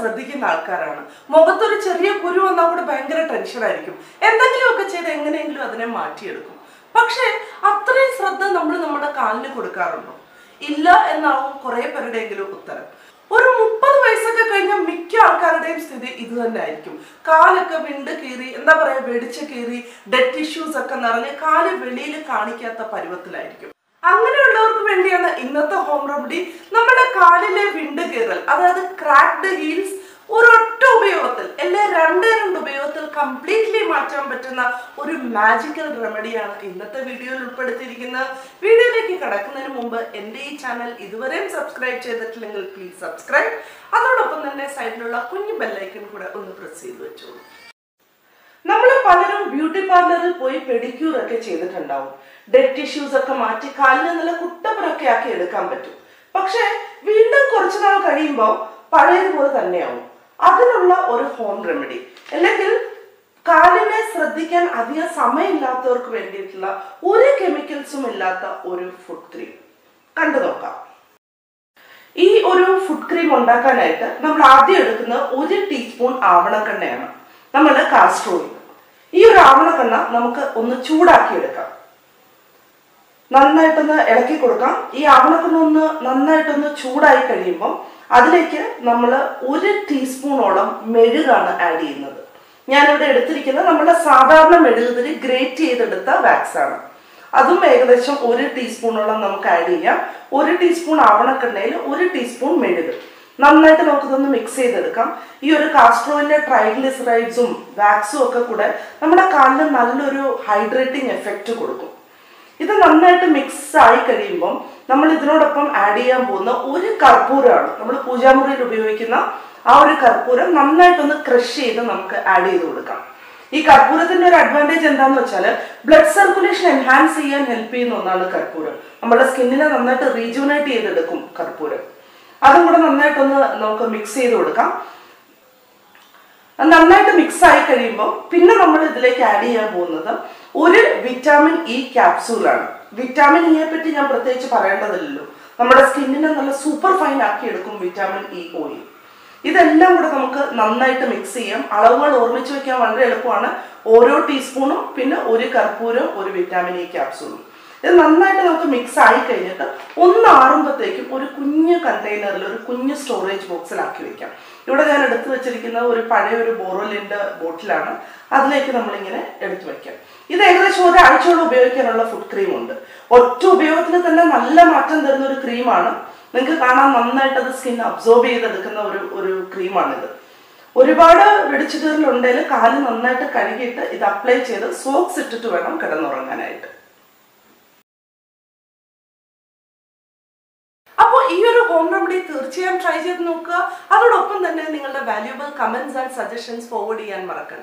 ശ്രദ്ധിക്കുന്ന ആൾക്കാരാണ് മുഖത്തൊരു ചെറിയ കുരു വന്നാൽ കൂടെ ഭയങ്കര ടെൻഷനായിരിക്കും എന്തെങ്കിലുമൊക്കെ ചെയ്ത് എങ്ങനെയെങ്കിലും അതിനെ മാറ്റിയെടുക്കും പക്ഷേ അത്രയും ശ്രദ്ധ നമ്മൾ നമ്മുടെ കാലിന് കൊടുക്കാറുണ്ടോ ഇല്ല എന്നാവും കുറെ പേരുടെയെങ്കിലും ഉത്തരം ഒരു മുപ്പത് വയസ്സൊക്കെ കഴിഞ്ഞ മിക്ക ആൾക്കാരുടെയും സ്ഥിതി ഇത് തന്നെ ആയിരിക്കും കാലൊക്കെ വിണ്ട് കീറി എന്താ പറയാ വെടിച്ച് കീറി ഡെഡ് ടിഷ്യൂസ് ഒക്കെ നിറഞ്ഞ് കാല് വെളിയിൽ കാണിക്കാത്ത പരുവത്തിലായിരിക്കും അങ്ങനെയുള്ളവർക്ക് വേണ്ടിയാണ് ഇന്നത്തെ ഹോം റെമഡി നമ്മുടെ കാലിലെ വിണ്ട് കീറൽ അതായത് ക്രാക്ഡ് ഹീൽസ് ഒരൊറ്റ ഉപയോഗത്തിൽ അല്ലെ രണ്ടേ രണ്ട് ഉപയോഗത്തിൽ കംപ്ലീറ്റ്ലി മാറ്റാൻ പറ്റുന്ന ഒരു മാജിക്കൽ റെമഡിയാണ് ഇന്നത്തെ വീഡിയോയിൽ ഉൾപ്പെടുത്തിയിരിക്കുന്നത് വീഡിയോയിലേക്ക് കടക്കുന്നതിന് മുമ്പ് എൻ്റെ ഈ ചാനൽ ഇതുവരെയും സബ്സ്ക്രൈബ് ചെയ്തിട്ടില്ലെങ്കിൽ പ്ലീസ് സബ്സ്ക്രൈബ് അതോടൊപ്പം തന്നെ സൈഡിലുള്ള കുഞ്ഞു ബെല്ലൈക്കൺ കൂടെ ഒന്ന് പ്രസ് ചെയ്ത് വെച്ചോളൂ നമ്മൾ പലരും ബ്യൂട്ടി പാർലറിൽ പോയി പെഡിക്യൂർ ഒക്കെ ചെയ്തിട്ടുണ്ടാവും ഡെഡ് ടിഷ്യൂസ് ഒക്കെ മാറ്റി കാലിന് നല്ല കുട്ടപ്പനൊക്കെ ആക്കി എടുക്കാൻ പറ്റും പക്ഷെ വീണ്ടും കുറച്ചു നാൾ കഴിയുമ്പോൾ പഴയതുപോലെ തന്നെയാവും അതിനുള്ള ഒരു ഹോം റെമഡി അല്ലെങ്കിൽ കാലിനെ ശ്രദ്ധിക്കാൻ അധികം സമയമില്ലാത്തവർക്ക് വേണ്ടിയിട്ടുള്ള ഒരു കെമിക്കൽസും ഇല്ലാത്ത ഒരു ഫുഡ് ക്രീം കണ്ടു നോക്കാം ഈ ഒരു ഫുഡ് ക്രീം ഉണ്ടാക്കാനായിട്ട് നമ്മൾ ആദ്യം എടുക്കുന്ന ഒരു ടീസ്പൂൺ ആവണക്കെണ്ണയാണ് നമ്മൾ കാസ്റ്റർ ഓയിൽ ഈ ഒരു ആവണക്കെണ്ണ നമുക്ക് ഒന്ന് ചൂടാക്കി എടുക്കാം നന്നായിട്ടൊന്ന് ഇളക്കി കൊടുക്കാം ഈ ആവണക്കെണ്ണ ഒന്ന് നന്നായിട്ടൊന്ന് ചൂടായി കഴിയുമ്പോൾ അതിലേക്ക് നമ്മൾ ഒരു ടീസ്പൂണോളം മെഴുകാണ് ആഡ് ചെയ്യുന്നത് ഞാനിവിടെ എടുത്തിരിക്കുന്നത് നമ്മുടെ സാധാരണ മെഴുകുതിരി ഗ്രേറ്റ് ചെയ്തെടുത്ത വാക്സ് ആണ് അതും ഏകദേശം ഒരു ടീസ്പൂണോളം നമുക്ക് ആഡ് ചെയ്യാം ഒരു ടീസ്പൂൺ ആവണക്കെണ്ണയിൽ ഒരു ടീസ്പൂൺ മെഴുക് നന്നായിട്ട് നമുക്കിതൊന്ന് മിക്സ് ചെയ്തെടുക്കാം ഈ ഒരു കാസ്ട്രോയിലെ ട്രൈഗ്ലിസറൈഡ്സും വാക്സും ഒക്കെ കൂടെ നമ്മുടെ കാലിന് നല്ലൊരു ഹൈഡ്രേറ്റിംഗ് എഫക്റ്റ് കൊടുക്കും ഇത് നന്നായിട്ട് മിക്സ് ആയി കഴിയുമ്പം നമ്മൾ ഇതിനോടൊപ്പം ആഡ് ചെയ്യാൻ പോകുന്ന ഒരു കർപ്പൂരമാണ് നമ്മൾ പൂജാമുറിയിൽ ഉപയോഗിക്കുന്ന ആ ഒരു കർപ്പൂരം നന്നായിട്ടൊന്ന് ക്രഷ് ചെയ്ത് നമുക്ക് ആഡ് ചെയ്ത് കൊടുക്കാം ഈ കർപ്പൂരത്തിന്റെ ഒരു അഡ്വാൻറ്റേജ് എന്താന്ന് വെച്ചാൽ ബ്ലഡ് സർക്കുലേഷൻ എൻഹാൻസ് ചെയ്യാൻ ഹെൽപ്പ് ചെയ്യുന്ന ഒന്നാണ് കർപ്പൂരം നമ്മുടെ സ്കിന്നിനെ നന്നായിട്ട് റീജുനേറ്റ് ചെയ്തെടുക്കും കർപ്പൂരം അതും കൂടെ നന്നായിട്ടൊന്ന് നമുക്ക് മിക്സ് ചെയ്ത് കൊടുക്കാം അത് നന്നായിട്ട് മിക്സ് ആയി കഴിയുമ്പോൾ പിന്നെ നമ്മൾ ഇതിലേക്ക് ആഡ് ചെയ്യാൻ പോകുന്നത് ഒരു വിറ്റാമിൻ ഇ ക്യാപ്സൂളാണ് വിറ്റാമിൻ ഇയെ പറ്റി ഞാൻ പ്രത്യേകിച്ച് പറയേണ്ടതില്ലല്ലോ നമ്മുടെ സ്കിന്നിനെ നല്ല സൂപ്പർ ഫൈൻ ആക്കി എടുക്കും വിറ്റാമിൻ ഇ ഓയിൽ ഇതെല്ലാം കൂടെ നമുക്ക് നന്നായിട്ട് മിക്സ് ചെയ്യാം അളവുകൾ ഓർമ്മിച്ച് വെക്കാൻ വളരെ എളുപ്പമാണ് ഓരോ ടീസ്പൂണും പിന്നെ ഒരു കർപ്പൂരം ഒരു വിറ്റാമിൻ ഇ ക്യാപ്സൂളും ഇത് നന്നായിട്ട് നമുക്ക് മിക്സ് ആയി കഴിഞ്ഞിട്ട് ഒന്ന് ആറുമ്പോഴത്തേക്കും ഒരു കുഞ്ഞു കണ്ടെയ്നറിൽ ഒരു കുഞ്ഞു സ്റ്റോറേജ് ബോക്സിലാക്കി വെക്കാം ഇവിടെ ഞാൻ എടുത്തു വെച്ചിരിക്കുന്ന ഒരു പഴയ ഒരു ബോറോലിൻ്റെ ബോട്ടിലാണ് അതിലേക്ക് നമ്മളിങ്ങനെ എടുത്തു വെക്കാം ഇത് ഏകദേശം ഒരാഴ്ചയോളം ഉപയോഗിക്കാനുള്ള ഫുഡ് ക്രീം ഉണ്ട് ഒറ്റ ഉപയോഗത്തിൽ തന്നെ നല്ല മാറ്റം തരുന്ന ഒരു ക്രീമാണ് നിങ്ങൾക്ക് കാണാൻ നന്നായിട്ട് അത് സ്കിൻ അബ്സോർബ് ചെയ്തെടുക്കുന്ന ഒരു ഒരു ക്രീമാണിത് ഒരുപാട് വെടിച്ചു കീറലുണ്ടെങ്കിൽ കാല് നന്നായിട്ട് കഴുകിയിട്ട് ഇത് അപ്ലൈ ചെയ്ത് സോക്സ് ഇട്ടിട്ട് വേണം കിടന്നുറങ്ങാനായിട്ട് അപ്പോൾ ഈ ഒരു ഹോം റെമഡി തീർച്ചയായും ട്രൈ ചെയ്ത് നോക്കുക അതോടൊപ്പം തന്നെ നിങ്ങളുടെ valuable comments and suggestions forward ചെയ്യാൻ മറക്കണ്ട